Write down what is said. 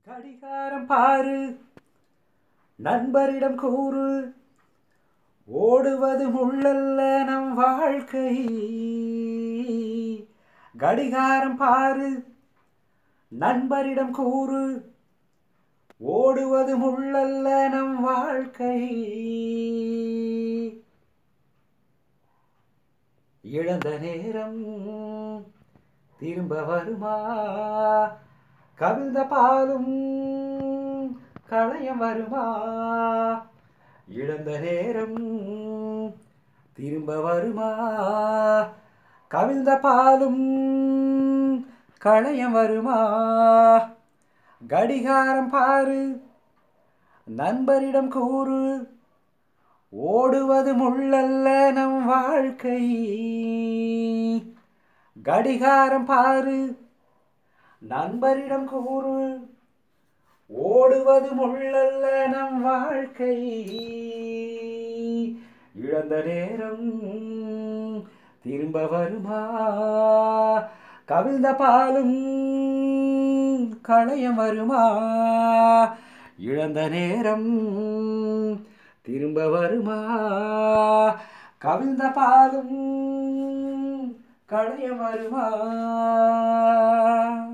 கடிகாரம் பாரு நண்பரிடம் கூறு ஓடுவது முள்ளல்ல நம் வாழ்க்கை கடிகாரம் பாரு நண்பரிடம் கூறு ஓடுவது முள்ளல்ல நம் வாழ்க்கை இழந்த நேரம் திரும்ப வருமா கவிழ்ந்த பாலும் களையம் வருமா இழந்த நேரம் திரும்ப வருமா கவிழ்ந்த பாலும் களையம் வருமா கடிகாரம் பாரு நண்பரிடம் கூறு ஓடுவது முள்ளல்ல நம் வாழ்க்கை கடிகாரம் பாரு நண்பரிடம் கூறு ஓடுவது முள்ளல்ல நம் வாழ்க்கை இழந்த நேரம் திரும்ப வருமா கவிழ்ந்த பாலும் களையம் வருமா இழந்த நேரம் திரும்ப வருமா கவிழ்ந்த பாலும் களையம் வருமா